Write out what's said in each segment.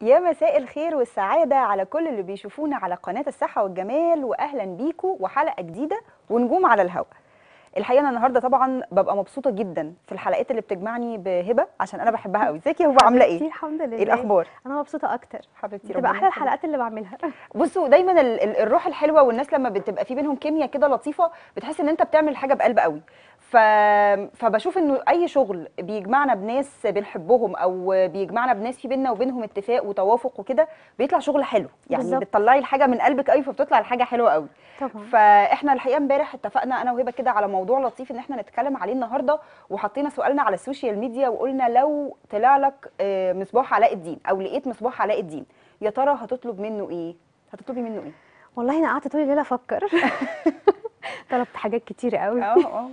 يا مساء الخير والسعادة على كل اللي بيشوفونا على قناة الصحة والجمال وأهلا بيكم وحلقة جديدة ونجوم على الهواء الحقيقة أنا النهاردة طبعا ببقى مبسوطة جدا في الحلقات اللي بتجمعني بهبة عشان أنا بحبها قوي ازيك يا هبة عاملة حبيبتي إيه؟ الحمد لله إيه الأخبار؟ انا مبسوطه اكتر حبيبتي بتبقى ربنا احلى يخليك. الحلقات اللي بعملها بصوا دايما ال- ال- الروح الحلوه والناس لما بتبقى في بينهم كيمياء كده لطيفه بتحس ان انت بتعمل حاجه بقلب قوي ف... فبشوف انه اي شغل بيجمعنا بناس بنحبهم او بيجمعنا بناس في بيننا وبينهم اتفاق وتوافق وكده بيطلع شغل حلو يعني بالظبط. بتطلعي الحاجه من قلبك قوي فبتطلع الحاجه حلوه قوي طبعا فاحنا الحقيقه امبارح اتفقنا انا وهبه كده على موضوع لطيف ان احنا نتكلم عليه النهارده وحطينا سؤالنا على السوشيال ميديا وقلنا لو طلع لك آه، مصباح علاء الدين او لقيت مصباح علاء الدين يا ترى هتطلب منه ايه هتطلبي منه ايه والله انا قعدت طول الليل افكر طلبت حاجات كتير قوي اه اه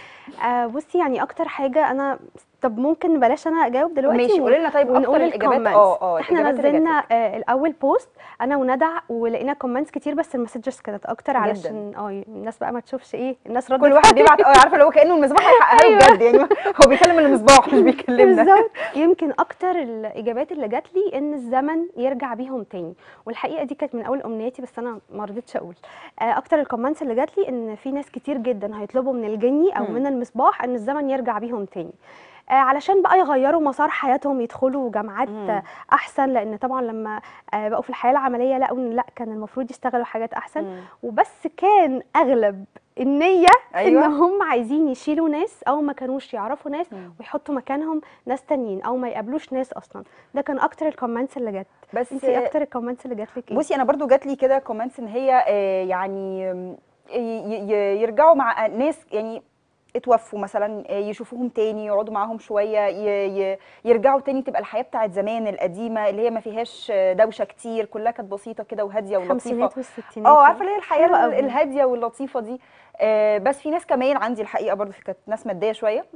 آه بصي يعني اكتر حاجه انا طب ممكن بلاش انا اجاوب دلوقتي ماشي ون- قولي لنا طيب ونقول اكتر الاجابات الكومنتس. اه اه احنا الإجابات اللي نزلنا جاتلك. آه الاول بوست انا وندى ولقينا كومنتس كتير بس المسجز كانت اكتر علشان اه الناس بقى ما تشوفش ايه الناس ردت كل واحد بيبعت اه عارفه اللي هو كانه المصباح هيحققها له بجد يعني هو بيكلم المصباح مش بيكلمنا بالظبط يمكن اكتر الاجابات اللي جات لي ان الزمن يرجع بيهم تاني والحقيقه دي كانت من اول امنياتي بس انا ما رضيتش اقول آه، اكتر الكومنتس اللي جات لي ان في ناس كتير جدا هيطلبوا من الجني او مم. من المصباح ان الزمن يرجع بيهم تاني آه، علشان بقى يغيروا مسار حياتهم يدخلوا جامعات مم. آه، احسن لان طبعا لما آه، بقوا في الحياه العمليه لقوا ان لا كان المفروض يشتغلوا حاجات احسن مم. وبس كان اغلب النيه أيوة. ان هم عايزين يشيلوا ناس او ما كانوش يعرفوا ناس مم. ويحطوا مكانهم ناس تانيين او ما يقابلوش ناس اصلا ده كان اكتر الكومنتس اللي جت بس انت اكتر الكومنتس اللي جات لك ايه بصي انا برضو جات لي كده كومنتس ان هي آه، يعني آم، ي- ي- يرجعوا مع ناس يعني اتوفوا مثلا آه، يشوفوهم تاني يقعدوا معاهم شويه ي- ي- يرجعوا تاني تبقى الحياه بتاعت زمان القديمه اللي هي ما فيهاش آه، دوشه كتير كلها كانت بسيطه كده وهاديه ولطيفه الخمسينات والستينات اه عارفه اللي هي الحياه حلوة ال- قوي. الهاديه واللطيفه دي آه بس في ناس كمان عندي الحقيقه برضو في كانت ناس ماديه شويه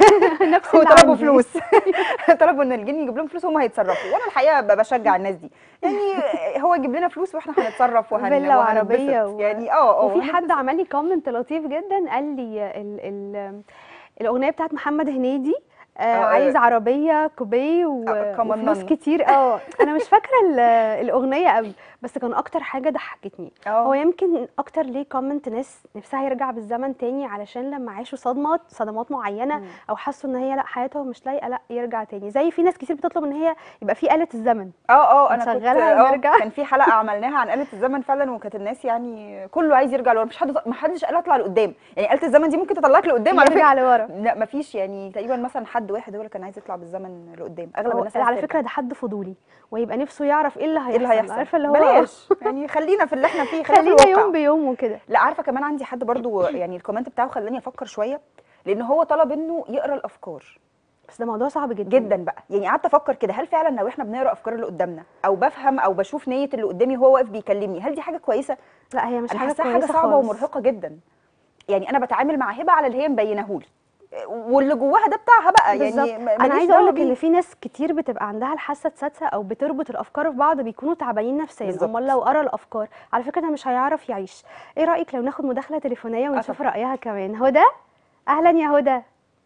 نفس اللي وطلبوا عندي. فلوس طلبوا ان الجن يجيب لهم فلوس وهم هيتصرفوا وانا الحقيقه ب- بشجع الناس دي يعني هو يجيب لنا فلوس واحنا هنتصرف وهن فيلا وعربية وهنتبسط. و- يعني اه اه وفي حد عمل لي كومنت لطيف جدا قال لي ال ال الاغنيه بتاعت محمد هنيدي آه آه، عايز عربيه كوبيه و- آه، كمان وفلوس نن. كتير اه انا مش فاكره ال- الاغنيه قوي بس كان اكتر حاجه ضحكتني هو اه يمكن اكتر ليه كومنت ناس نفسها يرجع بالزمن تاني علشان لما عاشوا صدمات صدمات معينه مم. او حسوا ان هي لا حياتهم مش لايقه لا يرجع تاني زي في ناس كتير بتطلب ان هي يبقى في آلة الزمن اه اه انا كنت نشغلها اه ونرجع. كان في حلقه عملناها عن آلة الزمن فعلا وكانت الناس يعني كله عايز يرجع لورا مش حد ما حدش قال اطلع لقدام يعني آلة الزمن دي ممكن تطلعك لقدام على يرجع فكره لورا لا مفيش يعني تقريبا مثلا حد واحد هو اللي كان عايز يطلع بالزمن لقدام اغلب هو الناس عايزة على ترجع. فكره ده حد فضولي ويبقى نفسه يعرف ايه اللي هيحصل ايه اللي هيحصل عارفه اللي هو بلاش يعني خلينا في اللي احنا فيه خلينا, خلينا في الواقع. يوم بيوم وكده لا عارفه كمان عندي حد برضو يعني الكومنت بتاعه خلاني افكر شويه لان هو طلب انه يقرا الافكار بس ده موضوع صعب جدا جدا بقى يعني قعدت افكر كده هل فعلا لو احنا بنقرا افكار اللي قدامنا او بفهم او بشوف نيه اللي قدامي وهو واقف بيكلمني هل دي حاجه كويسه لا هي مش انا حاجه حاساها كويسه حاجه صعبه خالص. ومرهقه جدا يعني انا بتعامل مع هبه على اللي هي مبينهولي واللي جواها ده بتاعها بقى بالظبط يعني م- انا ماليش عايزه اقول دعوة لك ان بيه. في ناس كتير بتبقى عندها الحاسه السادسه او بتربط الافكار في بعض بيكونوا تعبانين نفسيا بالظبط. امال لو قرا الافكار على فكره ده مش هيعرف يعيش ايه رايك لو ناخد مداخله تليفونيه ونشوف طبعا. رايها كمان هدى اهلا يا هدى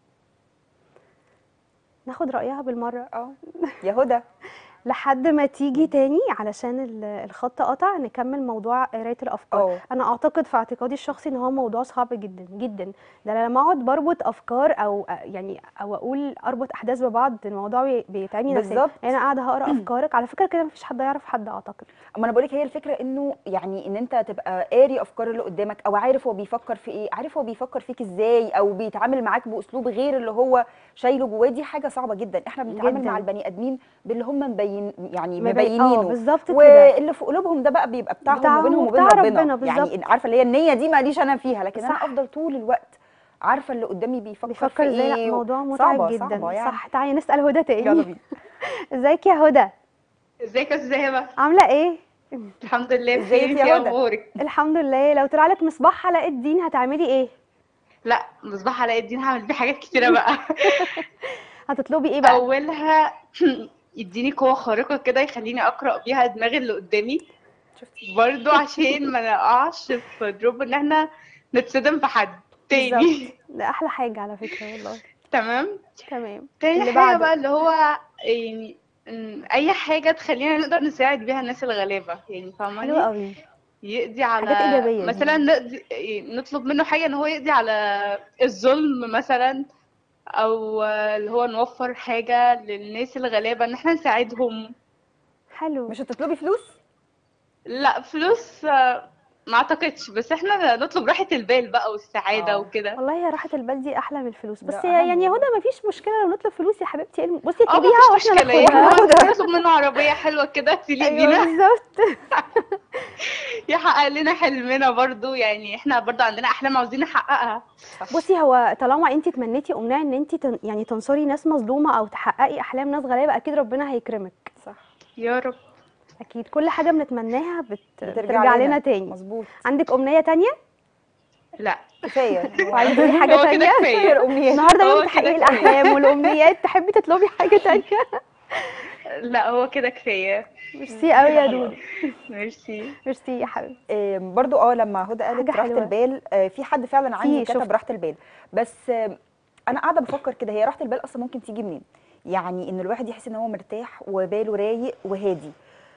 ناخد رايها بالمره اه يا هدى لحد ما تيجي تاني علشان ال- الخط قطع نكمل موضوع قرايه الافكار اه انا اعتقد في اعتقادي الشخصي ان هو موضوع صعب جدا جدا ده أنا لما اقعد بربط افكار او يعني او اقول اربط احداث ببعض الموضوع بي- بيتعبني نفسيا بالظبط. يعني انا قاعده هقرا افكارك على فكره كده مفيش حد يعرف حد اعتقد اما انا بقولك هي الفكره انه يعني ان انت تبقى قاري افكار اللي قدامك او عارف هو بيفكر في ايه عارف هو بيفكر فيك ازاي او بيتعامل معاك باسلوب غير اللي هو شايله جواه دي حاجه صعبه جدا احنا بنتعامل جداً. مع البني ادمين باللي هم مبين يعني مبين- اه مبينينه بالظبط كده واللي في قلوبهم ده بقى بيبقى بتاعهم بتاعهم وبينهم وبين وبتاع ربنا, ربنا، بالظبط. يعني عارفه اللي هي النيه دي ماليش انا فيها لكن انا صح. افضل طول الوقت عارفه اللي قدامي بيفكر, بيفكر في ازاي ايه لا موضوع متعب صعبة جدا صعبة يعني. صح تعالي نسال هدى تاني يلا بينا ازيك يا هدى ازيك يا استاذه هبه عامله ايه الحمد لله ازيك بخير يا انتي هدى؟ اخبارك الحمد لله لو طلع لك مصباح علاء الدين هتعملي ايه لا مصباح علاء الدين هعمل بيه حاجات كتيره بقى هتطلبي ايه بقى اولها يديني قوه خارقه كده يخليني اقرا بيها دماغ اللي قدامي شفتي برضو عشان ما نقعش في دروب ان احنا نتصدم في حد تاني بالظبط. ده احلى حاجه على فكره والله تمام تمام تاني اللي حاجه بعده. بقى اللي هو يعني إن اي حاجه تخلينا نقدر نساعد بيها الناس الغلابه يعني حلو فاهماني قوي يقضي على حاجات إيجابية دي. مثلا نقضي نطلب منه حاجه ان هو يقضي على الظلم مثلا او اللي هو نوفر حاجه للناس الغلابه ان احنا نساعدهم حلو مش هتطلبي فلوس لا فلوس آه، ما اعتقدش بس احنا نطلب راحة البال بقى والسعادة آه. وكده والله يا راحة البال دي احلى من الفلوس بس ده يا- أهم يعني يا والله. هدى مفيش مشكله لو نطلب فلوس يا حبيبتي إيه الم- بصي اه اطلبيها مفيش واحنا مشكلة يعني ناخدها هو نطلب منه عربية حلوة كده تليق ايوه بينا بالظبط يحقق لنا حلمنا برضو يعني احنا برضو عندنا احلام عاوزين نحققها بصي هو طالما انت تمنيتي امنيه ان انت تن يعني تنصري ناس مظلومه او تحققي احلام ناس غلابه اكيد ربنا هيكرمك صح يا رب اكيد كل حاجه بنتمناها بت... بترجع بترجع لنا. لنا تاني مظبوط عندك امنيه تانية لا كفايه وعايزه تقولي حاجه هو كده تانية كفاية. خير امنيات النهارده هو يوم كده تحقيق كفاية. الاحلام والامنيات تحبي تطلبي حاجه تانية لا هو كده كفاية ميرسي قوي يا دودو ميرسي ميرسي يا حبيبتي آه، برضو اه لما هدى قالت حاجة راحه حلوة. البال آه، في حد فعلا عندي في، كتب شفت. راحه البال بس آه، انا قاعده بفكر كده هي راحه البال اصلا ممكن تيجي منين يعني ان الواحد يحس ان هو مرتاح وباله رايق وهادي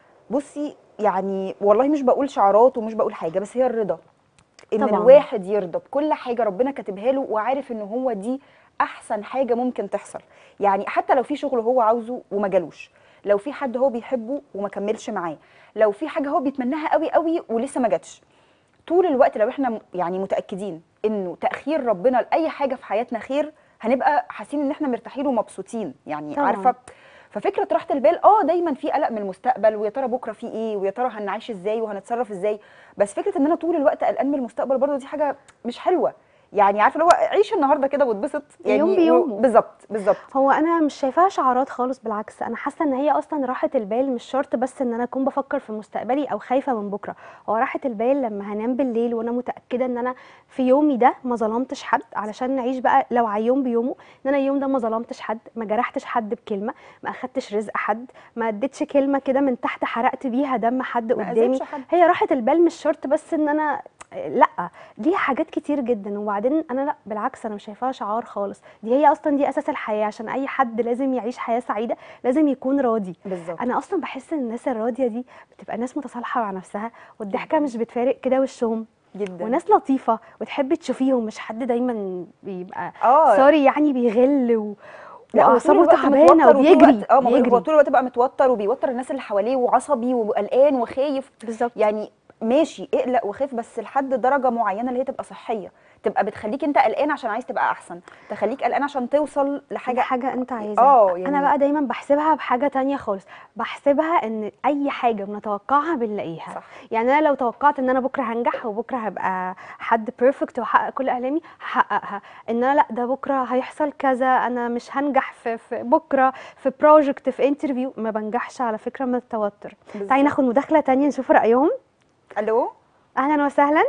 بصي يعني والله مش بقول شعارات ومش بقول حاجه بس هي الرضا ان طبعاً. الواحد يرضى بكل حاجه ربنا كاتبها له وعارف ان هو دي احسن حاجه ممكن تحصل يعني حتى لو في شغل هو عاوزه وما جالوش لو في حد هو بيحبه وما كملش معاه لو في حاجه هو بيتمناها قوي قوي ولسه ما جاتش طول الوقت لو احنا م- يعني متاكدين انه تاخير ربنا لاي حاجه في حياتنا خير هنبقى حاسين ان احنا مرتاحين ومبسوطين يعني طبعاً. عارفه ففكره راحه البال اه دايما في قلق من المستقبل ويا ترى بكره في ايه ويا ترى هنعيش ازاي وهنتصرف ازاي بس فكره ان انا طول الوقت قلقان من المستقبل برضه دي حاجه مش حلوه يعني عارفه اللي هو عيش النهارده كده واتبسط يعني يوم بيومه. بالظبط بالظبط هو انا مش شايفاها شعارات خالص بالعكس انا حاسه ان هي اصلا راحه البال مش شرط بس ان انا اكون بفكر في مستقبلي او خايفه من بكره هو راحه البال لما هنام بالليل وانا متاكده ان انا في يومي ده ما ظلمتش حد علشان نعيش بقى لو على يوم بيومه ان انا اليوم ده ما ظلمتش حد ما جرحتش حد بكلمه ما اخدتش رزق حد ما اديتش كلمه كده من تحت حرقت بيها دم حد ما قدامي أذيتش حد. هي راحه البال مش شرط بس ان انا لا ليها حاجات كتير جدا وبعدين انا لا بالعكس انا مش شايفاها شعار خالص دي هي اصلا دي اساس الحياه عشان اي حد لازم يعيش حياه سعيده لازم يكون راضي بالظبط انا اصلا بحس ان الناس الراضيه دي بتبقى ناس متصالحه مع نفسها والضحكه مش بتفارق كده وشهم جدا وناس لطيفه وتحب تشوفيهم مش حد دايما بيبقى اه سوري يعني بيغل و... لا، هو طول واعصابه الوقت تعبانه متوتر وطول وبيجري الوقت- اه ما هو- هو بيجري طول الوقت بقى متوتر وبيوتر الناس اللي حواليه وعصبي وقلقان وخايف بالظبط يعني ماشي اقلق وخاف بس لحد درجه معينه اللي هي تبقى صحيه تبقى بتخليك انت قلقان عشان عايز تبقى احسن تخليك قلقان عشان توصل حاجه لحاجه حاجه انت عايزها اه انا يعني بقى دايما بحسبها بحاجه تانية خالص بحسبها ان اي حاجه بنتوقعها بنلاقيها صح يعني انا لو توقعت ان انا بكره هنجح وبكره هبقى حد بيرفكت واحقق كل احلامي هحققها ان انا لا ده بكره هيحصل كذا انا مش هنجح في, في بكره في بروجكت في انترفيو ما بنجحش على فكره من التوتر تعالي بالظبط. ناخد مداخله تانية نشوف رايهم الو اهلا وسهلا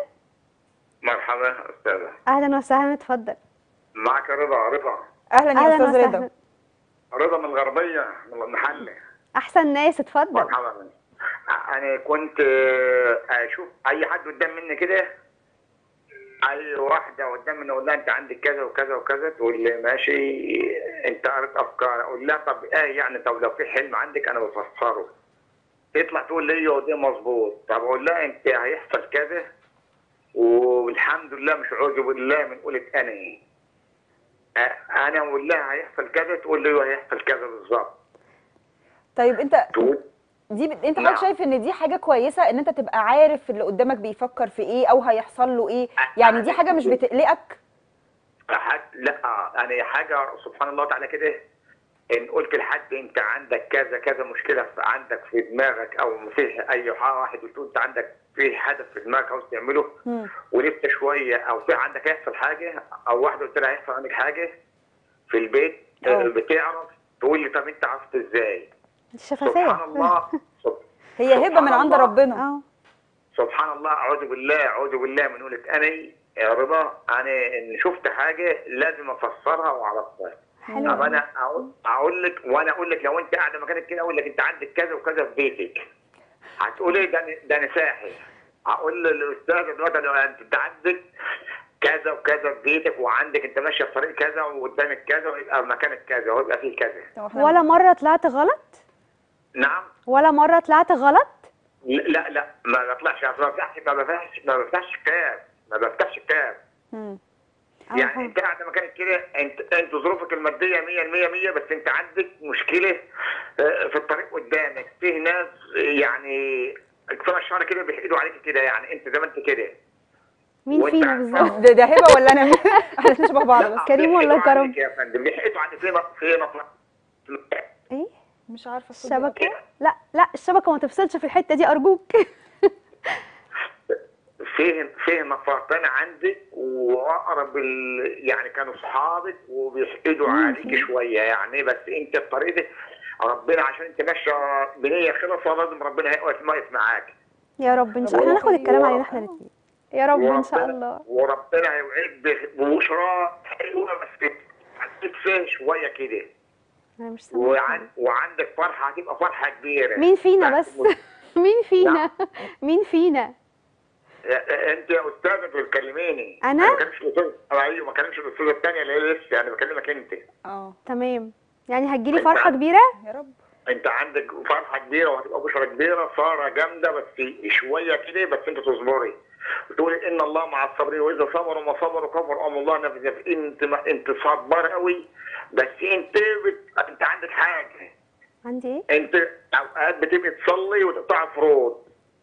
مرحبا استاذه اهلا وسهلا اتفضل معك رضا رضا اهلا يا اهلا استاذ رضا وسهلا رضا من الغربيه من المحله احسن ناس اتفضل مرحبا انا كنت آه، اشوف اي حد قدام مني كده اي واحده قدام مني اقول لها انت عندك كذا وكذا وكذا تقول لي ماشي انت قريت افكار اقول لها طب ايه يعني طب لو في حلم عندك انا بفسره تطلع تقول لي ايوه ده مظبوط طب اقول لها انت هيحصل كذا والحمد لله مش اعوذ بالله من قولة انا ايه آه، انا اقول لها هيحصل كذا تقول لي ايوه هيحصل كذا بالظبط طيب انت تقول دي ب... انت نعم. حضرتك شايف ان دي حاجه كويسه ان انت تبقى عارف اللي قدامك بيفكر في ايه او هيحصل له ايه يعني دي حاجه مش بتقلقك حد لا انا حاجه سبحان الله تعالى كده ان قلت لحد انت عندك كذا كذا مشكله في عندك في دماغك او في اي واحد قلت له انت عندك في هدف في دماغك عاوز تعمله مم. ولفت شويه او في عندك هيحصل حاجه او واحده قلت لها هيحصل عندك حاجه في البيت أوه. بتعرف تقول لي طب انت عرفت ازاي؟ الشفافيه سبحان الله سب- هي هبه سبحان من عند الله. ربنا اه سبحان الله اعوذ بالله اعوذ بالله من قولة اني يا رضا انا ان شفت حاجه لازم افسرها واعرفها حلو طب انا اقول اقول لك وانا اقول لك لو انت قاعده مكانك كده اقول لك انت عندك كذا وكذا في بيتك هتقولي ده أنا- ده انا ساحر هقول للاستاذ دلوقتي أنا- انت عندك كذا وكذا في بيتك وعندك انت ماشيه في طريق كذا وقدامك كذا ويبقى مكانك كذا ويبقى فيه كذا طب احنا- ولا مره طلعت غلط نعم ولا مره طلعت غلط لا لا ما بطلعش ما بفتحش ما بفتحش ما بفتحش كتاب ما بفتحش كتاب مم. يعني انت قاعد مكانك كده انت انت ظروفك الماديه 100 100 100 بس انت عندك مشكله آه، في الطريق قدامك فيه ناس يعني كفايه الشهر كده بيحقدوا عليك كده يعني انت زي ما انت كده مين وانت فينا عارفة- بالظبط ده ده هبه ولا انا احنا الاتنين شبه بعض بس كريم ولا بيحقدوا كرم؟ عليك يا فندم بيحقدوا عليك في نط- في نط- ايه مش عارفه الصوت بيقطع. الشبكه لا لا الشبكه ما تفصلش في الحته دي ارجوك فيه فيه نفرتين عندك واقرب ال... يعني كانوا صحابك وبيحقدوا عليك شويه يعني بس انت بطريقتك ربنا عشان انت ماشيه بنيه خلصه لازم ربنا هيقف واقف معاك يا رب ان شاء الله ربنا هناخد الكلام يخليك. علينا احنا الاثنين يا رب ان شاء وربنا- الله وربنا هيوعدك ببشرى حلوه بس عندك فيه شويه كده انا مش سامعه وعن... وعندك فرحه هتبقى فرحه كبيره مين فينا يعني بس مين فينا مين فينا انت يا استاذه بتكلميني أنا؟ ما كلمش الاستاذ ايوه ما كلمش الاستاذه الثانيه اللي هي لسه انا بكلمك انت اه تمام يعني هتجيلي أنت فرحه عارف- كبيره يا رب انت عندك فرحه كبيره وهتبقى بشرى كبيره ساره جامده بس شويه كده بس انت تصبري وتقولي ان الله مع الصابرين واذا صبروا ما صبروا كفر امر الله نفذ انت ما انت صبر قوي بس انت بت... انت عندك حاجه عندي ايه انت اوقات بتبقي تصلي وتقطع فروض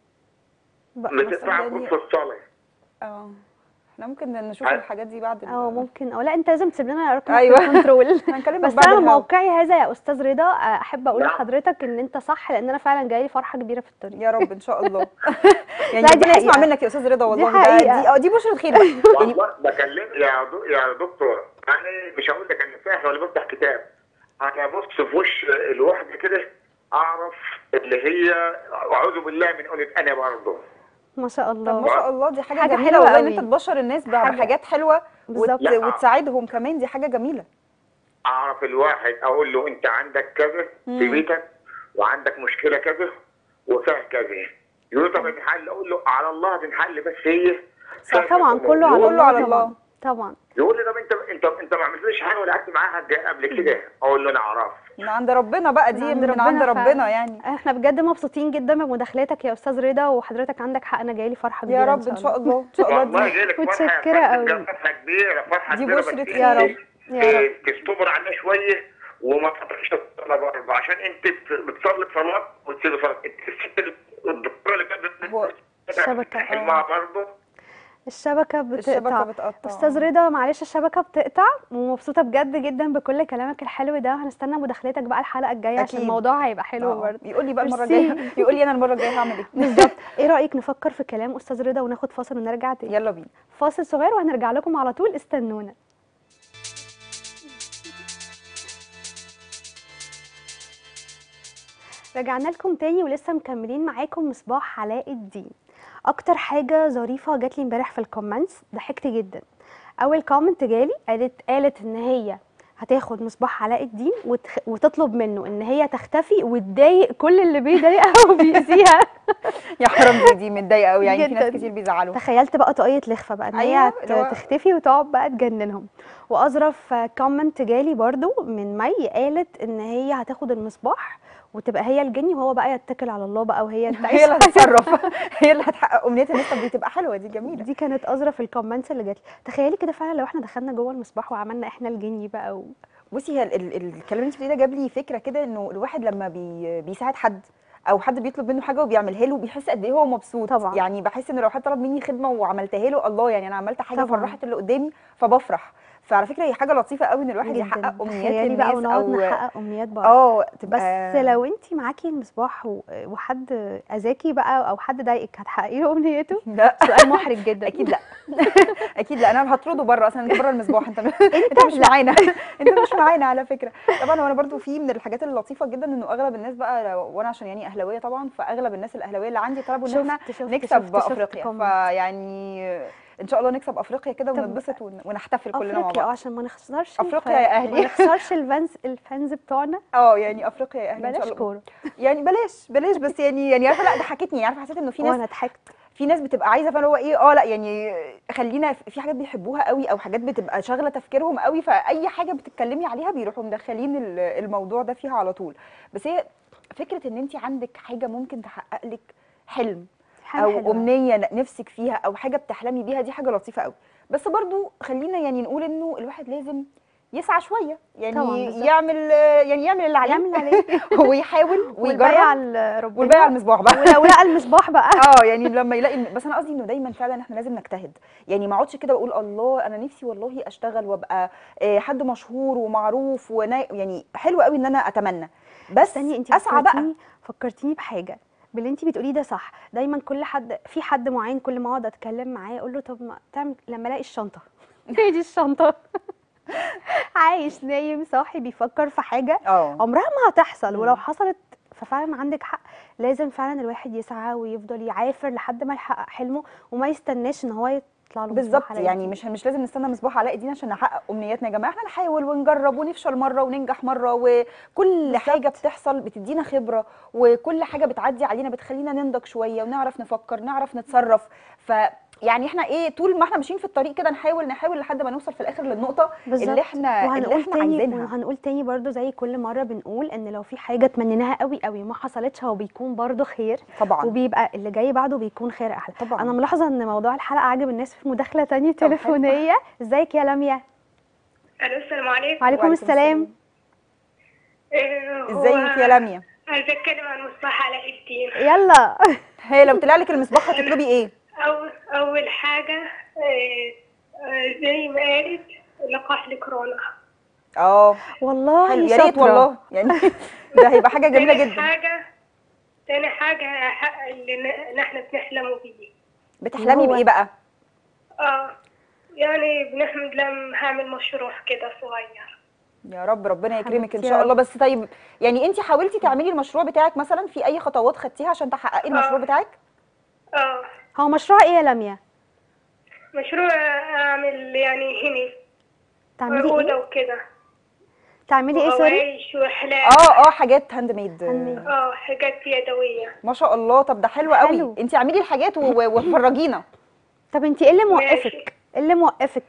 بقى بتقطع صدقني. فروض في الصلاه اه احنا ممكن نشوف عايز- الحاجات دي بعد ال- اه ممكن او لا انت لازم تسيب لنا رقم أيوة. الكنترول هنكلمك بس بعد انا الهوا. موقعي هذا يا استاذ رضا آه، احب اقول نعم. لحضرتك ان انت صح لان انا فعلا جاي لي فرحه كبيره في الطريق يا رب ان شاء الله يعني لا، دي ربنا يسمع حقيقة. منك يا استاذ رضا والله ده حقيقة. دي اه دي بشرة خير بقى. يعني والله بكلم يا دو... يا دكتور انا مش هقول لك ان ساحر ولا بفتح كتاب انا بص في وش الواحده كده اعرف اللي هي اعوذ بالله من قولة انا برضه ما شاء طب ما الله شاء الله دي حاجه, حاجة جميله حلوة والله ان قوي. انت تبشر الناس ب- حاجة- بحاجات حلوه بالظبط. وت... لا. وتساعدهم كمان دي حاجه جميله اعرف الواحد اقول له انت عندك كذا في مم. بيتك وعندك مشكله كذا وفيها كذا يقول له طب نحل اقول له على الله تنحل بس هي صح طبعا كله على كله الله على طبعا الله. طبعا يقول لي طب انت انت انت ما عملتليش حاجه ولا قعدت معاها قبل كده اقول له انا اعرف من عند ربنا بقى دي من من, عند عند ربنا ربنا فعلا. يعني احنا بجد مبسوطين جدا بمداخلتك يا استاذ رضا وحضرتك عندك حق انا جاي لي فرحه كبيره يا رب ان شاء الله ان شاء الله والله دي جايلك فرحه متشكرة يا قوي. فندم، فرحه كبيره فرحه دي كبيره بشرة بس خير. يا رب يا رب إيه، تصبر علينا شويه وما تقطعش الصلاه برضه عشان انت بت- بتصلي صلاه وتسيب صلاه انت الست الدكتوره اللي كانت هو الشبكة، حلمها برضه الشبكه بتقطع الشبكه بتقطع استاذ رضا معلش الشبكه بتقطع ومبسوطه بجد جدا بكل كلامك الحلو ده وهنستنى مداخلتك بقى الحلقه الجايه عشان أكيد. الموضوع هيبقى حلو آه. برضه يقول لي بقى المره ميرسي. الجايه يقول لي انا المره الجايه هعمل ايه بالظبط ايه رايك نفكر في كلام استاذ رضا وناخد فاصل ونرجع تاني يلا بينا فاصل صغير وهنرجع لكم على طول استنونا رجعنا لكم تاني ولسه مكملين معاكم مصباح علاء الدين اكتر حاجه ظريفه جات لي امبارح في الكومنتس ضحكت جدا اول كومنت جالي قالت قالت ان هي هتاخد مصباح علاء الدين وتخ... وتطلب منه ان هي تختفي وتضايق كل اللي بيضايقها وبيأذيها يا حرام دي دي متضايقه قوي يعني في ناس جداً. كتير بيزعلوا تخيلت بقى طاقية لخفة بقى ان هي أيوة، هت- اللي هو- تختفي وتقعد بقى تجننهم واظرف كومنت جالي برضو من مي قالت ان هي هتاخد المصباح وتبقى هي الجني وهو بقى يتكل على الله بقى وهي تعيش هي اللي هتتصرف هي اللي هتحقق امنيات الناس طب دي تبقى حلوه دي جميله دي كانت اظرف الكومنتس اللي جات لي تخيلي كده فعلا لو احنا دخلنا جوه المصباح وعملنا احنا الجني بقى و... بصي هي ال- ال- ال- الكلام اللي انت بتقوليه ده جاب لي فكره كده انه الواحد لما بي بيساعد حد او حد بيطلب منه حاجه وبيعملها له بيحس قد ايه هو مبسوط طبعا. يعني بحس ان لو حد طلب مني خدمه وعملتها له الله يعني انا عملت حاجه طبعا. فرحت اللي قدامي فبفرح فعلى فكره هي حاجه لطيفه قوي ان الواحد جداً. يحقق امنيات تخيلي الناس بقى ونقعد او نحقق امنيات بعض اه بس تبقى لو انت معاكي المصباح و- وحد اذاكي بقى او حد ضايقك هتحققي له امنيته لا سؤال محرج جدا اكيد لا اكيد لا انا هطرده بره اصلا انت بره المصباح انت انت مش معانا انت مش معانا على فكره طبعا وانا برضو في من الحاجات اللطيفه جدا انه اغلب الناس بقى لو- وانا عشان يعني اهلاويه طبعا فاغلب الناس الاهلاويه اللي عندي طلبوا ان احنا شفت- شفت- نكسب شفت- شفت افريقيا comment. فيعني ان شاء الله نكسب افريقيا كده طب ونتبسط ون- ونحتفل كلنا مع افريقيا اه بعض عشان ما نخسرش أفريقيا الف- يا أهلي. ما نخسرش الفانز الفانز بتوعنا اه يعني افريقيا يا اهلي ان بلاش شاء الله كوره يعني بلاش بلاش بس يعني يعني عارفه لا ضحكتني عارفه حسيت انه في ناس وانا ضحكت في ناس بتبقى عايزه فاللي هو ايه اه لا يعني خلينا في في حاجات بيحبوها قوي او حاجات بتبقى شاغله تفكيرهم قوي فاي حاجه بتتكلمي عليها بيروحوا مدخلين ال- الموضوع ده فيها على طول بس هي فكره ان انت عندك حاجه ممكن تحقق لك حلم حاجة او حلوة. امنيه ن- نفسك فيها او حاجه بتحلمي بيها دي حاجه لطيفه قوي بس برضو خلينا يعني نقول انه الواحد لازم يسعى شويه يعني طبعاً، بالظبط. يعمل يعني يعمل اللي عليه يعمل عليه ويحاول والباقي ويجرب على ربنا والباقي على المصباح بقى ولو لقى المصباح بقى اه يعني لما يلاقي بس انا قصدي انه دايما فعلا احنا لازم نجتهد يعني ما اقعدش كده واقول الله انا نفسي والله اشتغل وابقى آه، حد مشهور ومعروف ونا يعني حلو قوي ان انا اتمنى بس ثانية انت اسعى بقى فكرتيني فكرتيني بحاجة باللي انت بتقوليه ده صح دايما كل حد في حد معين كل ما اقعد اتكلم معاه اقول له طب ما تعمل لما الاقي الشنطة هي دي الشنطة عايش نايم صاحي بيفكر في حاجة اه عمرها ما هتحصل ولو مم. حصلت ففعلا عندك حق لازم فعلا الواحد يسعى ويفضل يعافر لحد ما يحقق حلمه وما يستناش ان هو يطلع له بالظبط مصباح على يعني ايديه. مش مش لازم نستنى مصباح علاء الدين عشان نحقق امنياتنا يا جماعه احنا نحاول ونجرب ونفشل مره وننجح مره وكل حاجه بتحصل بتدينا خبره وكل حاجه بتعدي علينا بتخلينا ننضج شويه ونعرف نفكر نعرف نتصرف ف يعني احنا ايه طول ما احنا ماشيين في الطريق كده نحاول نحاول لحد ما نوصل في الاخر للنقطه بالظبط. اللي احنا اللي وهنقول احنا تاني عايزينها وهنقول تاني برضو زي كل مره بنقول ان لو في حاجه تمنيناها قوي قوي وما حصلتش هو بيكون برضو خير طبعا وبيبقى اللي جاي بعده بيكون خير احلى طبعا انا ملاحظه ان موضوع الحلقه عاجب الناس في مداخله تانية طب حلو. تليفونيه ازيك يا لميا الو السلام عليكم وعليكم السلام إيه، هو ازيك يا لميا عايزة اتكلم عن مصباح علاء الدين يلا هي لو طلع لك المصباح هتطلبي ايه أو أول حاجة إيه، آه، زي ما قالت لقاح لكورونا اه والله حلو يا ريت شاطرة. والله يعني ده هيبقى حاجه جميله تاني جدا حاجة تاني حاجة أحقق اللي ن- نحن بنحلموا بيه بتحلمي هو- بايه بقى اه يعني بنحمد لما هعمل مشروع كده صغير يا رب ربنا يكرمك ان حبيبتي يا شاء رب. الله بس طيب يعني انت حاولتي تعملي المشروع بتاعك مثلا في اي خطوات خدتيها عشان تحققي المشروع آه. بتاعك اه هو مشروع ايه يا لميا مشروع أعمل يعني هني تعملي عقودة ايه وكده تعملي ايه سوري وعيش وأحلام اه اه حاجات هاند ميد Handmade. اه حاجات يدوية ما شاء الله طب ده حلو قوي حلو. انت اعملي الحاجات و- و- وفرجينا طب انت ايه اللي ماشي. موقفك ايه اللي موقفك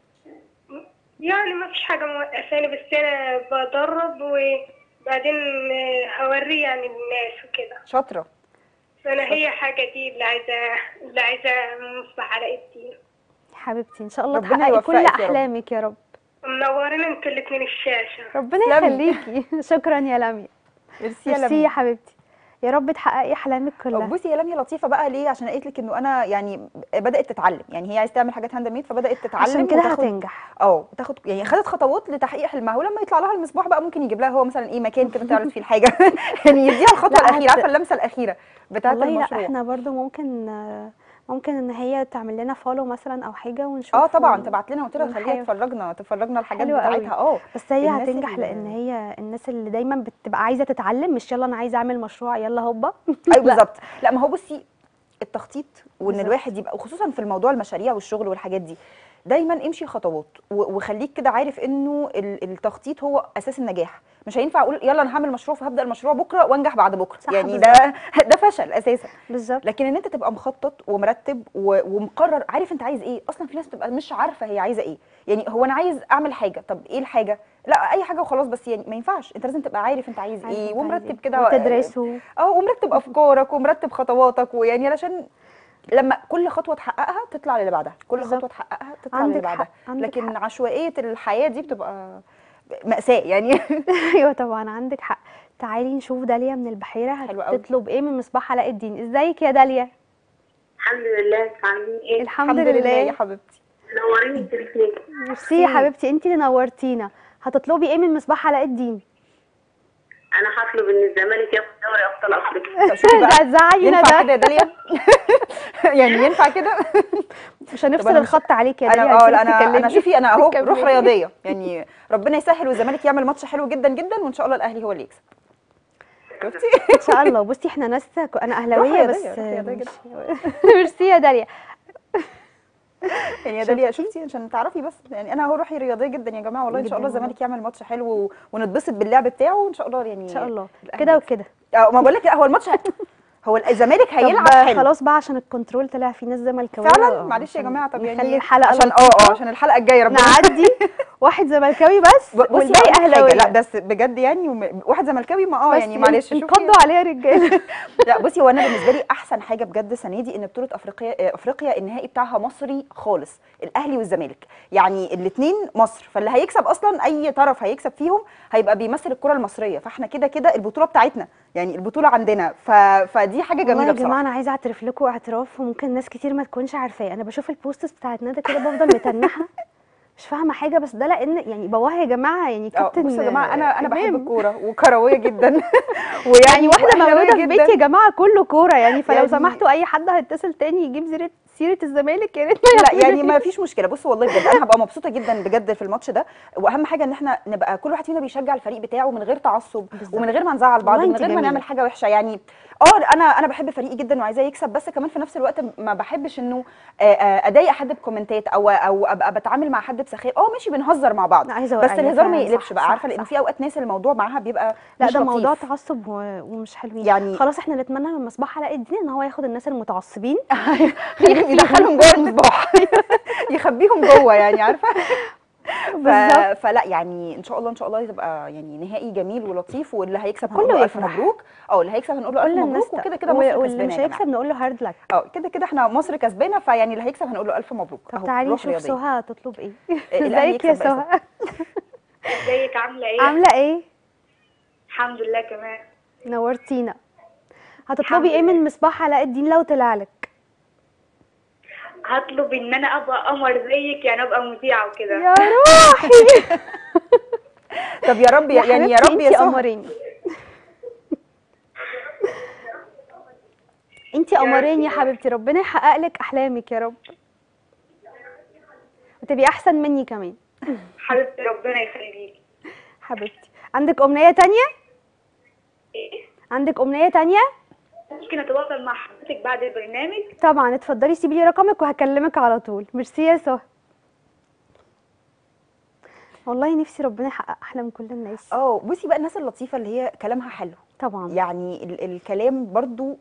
يعني ما فيش حاجة موقفاني بس أنا بدرب وبعدين آه، هوريه يعني للناس وكده شاطره فأنا هي حاجة دي اللي عايزة اللي عايزة مصباح على الدين حبيبتي ان شاء الله ربنا تحققي كل يوفقك يا رب. احلامك يا رب منورين انتوا الاتنين الشاشة ربنا تسلمي. يخليكي شكرا يا لميا ميرسي يا ميرسي يا لميا حبيبتي يا رب تحققي احلامك كلها بصي يا لميا لطيفه بقى ليه عشان قالت لك انه انا يعني بدات تتعلم يعني هي عايزه تعمل حاجات هاند ميد فبدات تتعلم عشان كده وتاخد- هتنجح اه تاخد يعني خدت خطوات لتحقيق حلمها ولما يطلع لها المصباح بقى ممكن يجيب لها هو مثلا ايه مكان كده تعرض فيه الحاجه يعني يديها الخطوه لا، الاخيره هت- عارفه اللمسه الاخيره بتاعه والله لا المشروع احنا برضو ممكن آه، ممكن ان هي تعمل لنا فولو مثلا او حاجه ونشوف اه طبعا ون- تبعت لنا قلت لها خليها ونحاول. تفرجنا تفرجنا الحاجات حلوة قوي. بتاعتها اه بس هي الناس هتنجح اللي- لان هي الناس اللي دايما بتبقى عايزه تتعلم مش يلا انا عايزه اعمل مشروع يلا هوبا ايوه بالظبط لا ما هو بصي التخطيط وان بالظبط. الواحد يبقى وخصوصا في الموضوع المشاريع والشغل والحاجات دي دايما امشي خطوات و- وخليك كده عارف انه ال- التخطيط هو اساس النجاح مش هينفع اقول يلا انا هعمل مشروع فهبدا المشروع بكره وانجح بعد بكره صح، يعني ده ده فشل اساسا بالظبط لكن ان انت تبقى مخطط ومرتب و- ومقرر عارف انت عايز ايه اصلا في ناس بتبقى مش عارفه هي عايزه ايه يعني هو انا عايز اعمل حاجه طب ايه الحاجه لا اي حاجه وخلاص بس يعني ما ينفعش انت لازم تبقى عارف انت عايز عارف ايه انت عايز ومرتب ايه. كده وتدرسه اه ومرتب افكارك ومرتب خطواتك ويعني علشان لما كل خطوه تحققها تطلع للي بعدها كل بالظبط. خطوه تحققها تطلع عندك للي بعدها حق، عندك لكن حق. عشوائيه الحياه دي بتبقى مأساة يعني ايوه طبعا عندك حق تعالي نشوف داليا من البحيره حلو قوي. هتطلب ايه من مصباح علاء الدين ازيك يا داليا الحمد لله انتوا عاملين ايه؟ الحمد, يا لله حبيبتي منورين التليفون ميرسي يا حبيبتي انت اللي نورتينا هتطلبي ايه من مصباح علاء الدين انا هطلب ان الزمالك ياخد دوري ابطال افريقيا طب شوفي ده بقى هتزعلينا ينفع ده كده يا داليا يعني ينفع كده مش هنفصل أنا مش- الخط عليك يا داليا انا اه هنسيبك لا انا انا تتكلمي. شوفي انا اهو تكملي. روح رياضيه يعني ربنا يسهل والزمالك يعمل ماتش حلو جدا جدا وان شاء الله الاهلي هو اللي يكسب شفتي ان شاء الله بصي احنا ناس انا اهلاويه رياضية، بس روح رياضية مش- ميرسي يا داليا يعني يا داليا شفتي عشان تعرفي بس يعني انا اهو روحي رياضيه جدا يا جماعه والله ان شاء جداً الله الزمالك يعمل ماتش حلو و- ونتبسط باللعب بتاعه وان شاء الله يعني ان شاء الله الأهلي كده يكسب. وكده اه ما بقول لك لا هو الماتش ه- هو الزمالك هيلعب طب حلو خلاص بقى عشان الكونترول طلع في ناس زملكاويه فعلا معلش يا جماعه طب نخلي يعني الحلقه عشان اه لطيفة. اه عشان الحلقه الجايه ربنا نعدي واحد زملكاوي بس ب- بصي والباقي هقول لك حاجة، اهلاويه لا بس بجد يعني وم- واحد زملكاوي ما اه بس يعني معلش شوفي انقضوا عليها يا رجاله لا بصي هو انا بالنسبه لي احسن حاجه بجد السنه دي ان بطوله افريقيا آه، افريقيا النهائي بتاعها مصري خالص الاهلي والزمالك يعني الاثنين مصر فاللي هيكسب اصلا اي طرف هيكسب فيهم هيبقى بيمثل الكره المصريه فاحنا كده كده البطوله بتاعتنا يعني البطوله عندنا ف... فدي حاجه والله جميله يا بصراحه جماعه انا عايزه اعترف لكم اعتراف وممكن ناس كتير ما تكونش عارفاه انا بشوف البوستس بتاعت ندى كده بفضل متنحه مش فاهمه حاجه بس ده لان يعني باباها يا جماعه يعني اه كابتن بصوا يا جماعه انا انا بحب إمام. الكوره وكرويه جدا يعني ويعني واحده وأهلاوية مولوده في بيت يا جدا. جماعه كله كوره يعني فلو يعني- سمحتوا اي حد هيتصل تاني يجيب سيره سيره الزمالك يا ريت لا يعني ما فيش مشكله بصوا والله بجد انا هبقى مبسوطه جدا بجد في الماتش ده واهم حاجه ان احنا نبقى كل واحد فينا بيشجع الفريق بتاعه من غير تعصب بالظبط. ومن غير ما نزعل بعض والله ومن انت غير ما جميلة. نعمل حاجه وحشه يعني اه انا انا بحب فريقي جدا وعايزاه يكسب بس كمان في نفس الوقت ما بحبش انه آه، آه، اضايق حد بكومنتات او او ابقى بتعامل مع حد بسخاء اه ماشي بنهزر مع بعض لا، عايزة بس أيوة الهزار ما فعلاً، يقلبش صح، بقى صح، عارفه لان صح. في اوقات ناس الموضوع معاها بيبقى لا مش ده موضوع لطيف. تعصب و- ومش حلوين يعني- خلاص احنا نتمنى من مصباح علاء الدين ان هو ياخد الناس المتعصبين يدخلهم جوه المصباح يخبيهم جوه يعني عارفه ف... بالظبط فلا يعني ان شاء الله ان شاء الله تبقى يعني نهائي جميل ولطيف واللي هيكسب كله هنقول له الف يفرح. مبروك اه اللي هيكسب هنقول له الف كل الناس مبروك وكده كده و- مصر واللي كسبانه مش يا هيكسب جماعه نقول له هارد لك اه كده كده احنا مصر كسبانه فيعني اللي هيكسب هنقول له الف مبروك طب أهو، تعالي روح نشوف رياضية. سهى هتطلب ايه الأهلي ازيك يا يكسب بقى سهى ازيك عامله ايه عامله ايه الحمد لله تمام نورتينا الحمد هتطلبي ايه لله. من مصباح علاء الدين لو طلع لك هطلب ان انا ابقى قمر زيك يعني ابقى مذيعه وكده يا روحي طب يا رب يا- يعني يا رب يا انت سهى قمريني انت قمرين يا حبيبتي ربنا يحقق لك احلامك يا رب وتبقي احسن مني كمان حبيبتي ربنا يخليكي حبيبتي عندك امنيه تانية ايه عندك امنيه تانية ممكن اتواصل مع حضرتك بعد البرنامج طبعا اتفضلي سيبي لي رقمك وهكلمك على طول ميرسي يا سهى والله نفسي ربنا يحقق احلام كل الناس اه بصي بقى الناس اللطيفه اللي هي كلامها حلو طبعا يعني ال الكلام برضو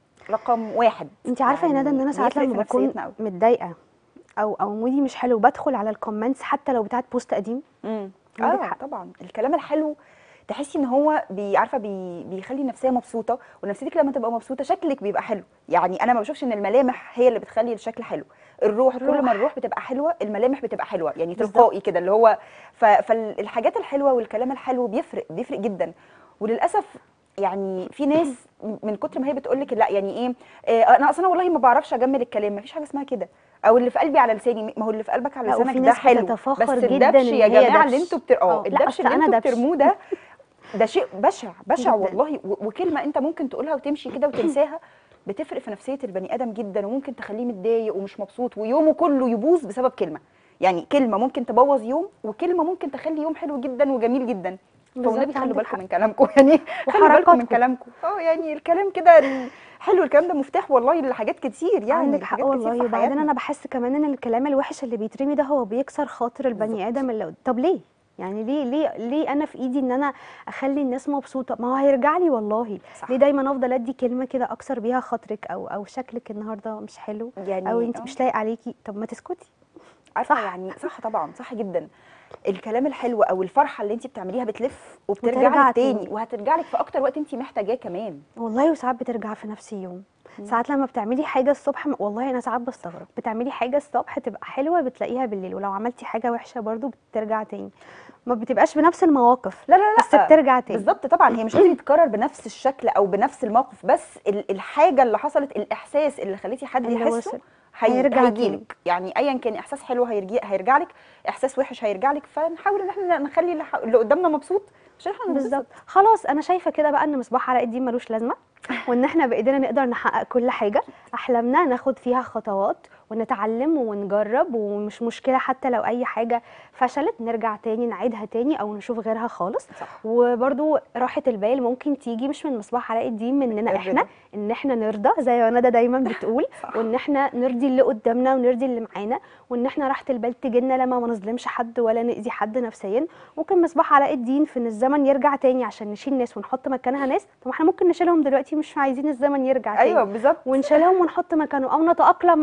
رقم واحد انت عارفه يا ندى ان انا ساعات بيفرق لما في بكون نفسيتنا أوي. متضايقه او او مودي مش حلو بدخل على الكومنتس حتى لو بتاعت بوست قديم امم عندك اه حق. طبعا الكلام الحلو تحسي ان هو بي عارفه بي بيخلي النفسيه مبسوطه ونفسيتك لما تبقى مبسوطه شكلك بيبقى حلو يعني انا ما بشوفش ان الملامح هي اللي بتخلي الشكل حلو الروح, الروح. كل ما الروح بتبقى حلوه الملامح بتبقى حلوه يعني بالظبط. تلقائي كده اللي هو ف- فالحاجات الحلوه والكلام الحلو بيفرق بيفرق جدا وللاسف يعني في ناس من كتر ما هي بتقول لك لا يعني ايه آه، انا اصلا والله ما بعرفش اجمل الكلام ما فيش حاجه اسمها كده او اللي في قلبي على لساني ما هو اللي في قلبك على لا، وفي لسانك ده ناس حلو بتتفاخر بس جداً الدبش إن يا هي جماعه اللي دبش. انتوا بتر... اه آه، لا، الدبش أصل اللي أنا انتوا دبش. بترموه ده ده شيء بشع بشع جداً. والله و- وكلمه انت ممكن تقولها وتمشي كده وتنساها بتفرق في نفسيه البني ادم جدا وممكن تخليه متضايق ومش مبسوط ويومه كله يبوظ بسبب كلمه يعني كلمه ممكن تبوظ يوم وكلمه ممكن تخلي يوم حلو جدا وجميل جدا بالظبط، فالنبي خلوا عندك بالكم حق. من كلامكم يعني خلوا بالكم من وحركاتكم. كلامكم اه يعني الكلام كده ال- حلو الكلام ده مفتاح والله لحاجات كتير يعني عندك حق لحاجات كتير والله في وبعدين حياتنا. انا بحس كمان ان الكلام الوحش اللي بيترمي ده هو بيكسر خاطر البني ادم اللي قد- طب ليه يعني ليه ليه ليه انا في ايدي ان انا اخلي الناس مبسوطه ما هو هيرجع لي والله صح. ليه دايما افضل ادي كلمه كده اكسر بيها خاطرك او او شكلك النهارده مش حلو يعني او انت آه. مش لايق عليكي طب ما تسكتي عارفه صح. يعني صح طبعا صح جدا الكلام الحلو او الفرحه اللي انت بتعمليها بتلف وترجع وبترجع لك تاني تاني. وهترجع لك في اكتر وقت انت محتاجاه كمان والله وساعات بترجع في نفس اليوم ساعات لما بتعملي حاجه الصبح م- والله انا ساعات بستغرب بتعملي حاجه الصبح تبقى حلوه بتلاقيها بالليل ولو عملتي حاجه وحشه برضو بترجع تاني ما بتبقاش بنفس المواقف لا لا لا بس بترجع تاني بالظبط طبعا هي مش لازم تتكرر بنفس الشكل او بنفس الموقف بس ال- الحاجه اللي حصلت الاحساس اللي خليتي حد اللي يحسه وصل. هي... هيرجع هيجيلك تاني. يعني ايا كان احساس حلو هيرجع هيرجع لك احساس وحش هيرجع لك فنحاول ان احنا نخلي اللي ح- اللي قدامنا مبسوط عشان احنا ننبسط. بالظبط خلاص انا شايفه كده بقى ان مصباح علاء الدين ملوش لازمه وان احنا بايدينا نقدر نحقق كل حاجه احلامنا ناخد فيها خطوات ونتعلم ونجرب ومش مشكله حتى لو اي حاجه فشلت نرجع تاني نعيدها تاني او نشوف غيرها خالص صح. وبرده راحه البال ممكن تيجي مش من مصباح علاء الدين مننا الرضا. احنا ان احنا نرضى زي ما ندى دايما بتقول وان احنا نرضي اللي قدامنا ونرضي اللي معانا وان احنا راحه البال تجينا لما ما نظلمش حد ولا ناذي حد نفسيا ممكن مصباح علاء الدين في ان الزمن يرجع تاني عشان نشيل ناس ونحط مكانها ناس طب ما احنا ممكن نشيلهم دلوقتي مش عايزين الزمن يرجع تاني ايوه بالظبط ونشيلهم ونحط مكانه او نتاقلم معاهم لو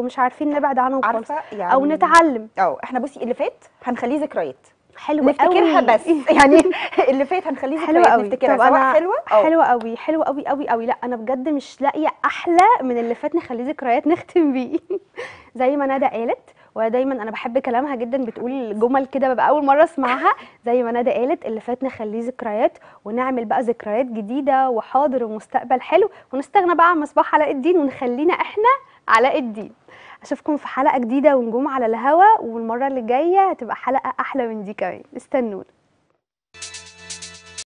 مش عارفين نبعد عنهم خالص عارفه يعني او نتعلم اه احنا بصي اللي فات هنخليه ذكريات حلو نفتكرها قوي. بس يعني اللي فات هنخليه حلوة ذكريات قوي نفتكرها طب سواء أنا حلوه أو حلوة قوي حلوة قوي قوي قوي لا انا بجد مش لاقيه احلى من اللي فات نخليه ذكريات نختم بيه زي ما ندى قالت ودايما انا بحب كلامها جدا بتقول جمل كده ببقى اول مره اسمعها زي ما ندى قالت اللي فات نخليه ذكريات ونعمل بقى ذكريات جديده وحاضر ومستقبل حلو ونستغنى بقى عن مصباح علاء الدين ونخلينا احنا علاء الدين اشوفكم في حلقه جديده ونجوم على الهوا والمره اللي جايه هتبقى حلقه احلى من دي كمان استنونا